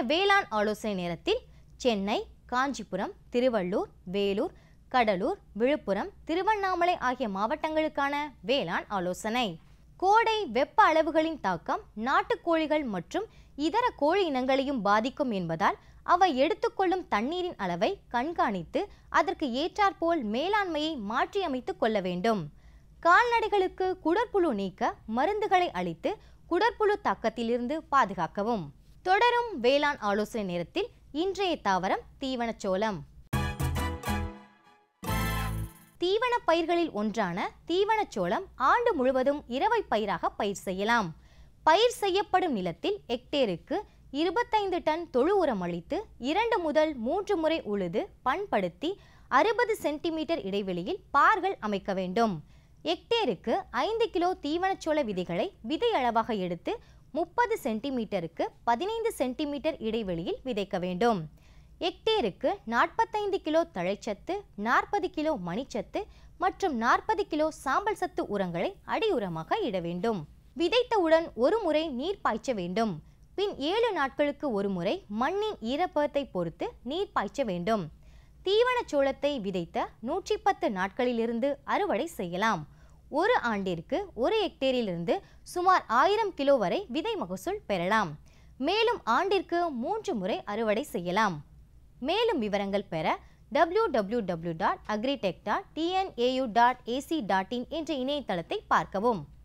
வேளாண் ஆலோசனை நேரத்தில் சென்னை காஞ்சிபுரம் திருவள்ளூர் வேலூர் கடலூர் விழுப்புரம் திருவண்ணாமலை ஆகிய மாவட்டங்களுக்கான வேளாண் ஆலோசனை கோடை வெப்ப அளவுகளின் தாக்கம் நாட்டுக்கோழிகள் மற்றும் இதர கோழி இனங்களையும் பாதிக்கும் என்பதால் அவை எடுத்துக்கொள்ளும் தண்ணீரின் அளவை கண்காணித்து அதற்கு ஏற்றாற்போல் மேலாண்மையை மாற்றியமைத்துக் கொள்ள வேண்டும் கால்நடைகளுக்கு குடற்புழு நீக்க மருந்துகளை அளித்து குடற்புழு தாக்கத்திலிருந்து பாதுகாக்கவும் தொடரும் வேளாண் ஆலோசனை நேரத்தில் இன்றைய தாவரம் தீவனச்சோளம் தீவன பயிர்களில் ஒன்றான தீவனச்சோளம் ஆண்டு முழுவதும் இரவை பயிராக பயிர் செய்யலாம் பயிர் செய்யப்படும் நிலத்தில் ஹெக்டேருக்கு இருபத்தைந்து டன் தொழு உரம் அளித்து இரண்டு முதல் மூன்று முறை உழுது பண்படுத்தி அறுபது சென்டிமீட்டர் இடைவெளியில் பார்கள் அமைக்க வேண்டும் ஹெக்டேருக்கு ஐந்து கிலோ தீவனச்சோள விதைகளை விதை அளவாக எடுத்து முப்பது சென்டிமீட்டருக்கு பதினைந்து சென்டிமீட்டர் இடைவெளியில் விதைக்க வேண்டும் ஹெக்டேருக்கு நாற்பத்தைந்து கிலோ தழைச்சத்து நாற்பது கிலோ மணிச்சத்து மற்றும் நாற்பது கிலோ சாம்பல் சத்து உரங்களை அடி உரமாக இட வேண்டும் விதைத்தவுடன் ஒரு முறை நீர் பாய்ச்ச வேண்டும் பின் ஏழு நாட்களுக்கு ஒரு முறை மண்ணின் ஈரப்பதத்தை பொறுத்து நீர் பாய்ச்ச வேண்டும் தீவனச் சோளத்தை விதைத்த நூற்றி பத்து நாட்களிலிருந்து அறுவடை செய்யலாம் ஒரு ஆண்டிற்கு ஒரு ஹெக்டேரிலிருந்து சுமார் ஆயிரம் கிலோ வரை விதை மகசூல் பெறலாம் மேலும் ஆண்டிற்கு மூன்று முறை அறுவடை செய்யலாம் மேலும் விவரங்கள் பெற W W W dot agritech dot TNAU dot AC dot in என்ற இணையதளத்தை பார்க்கவும்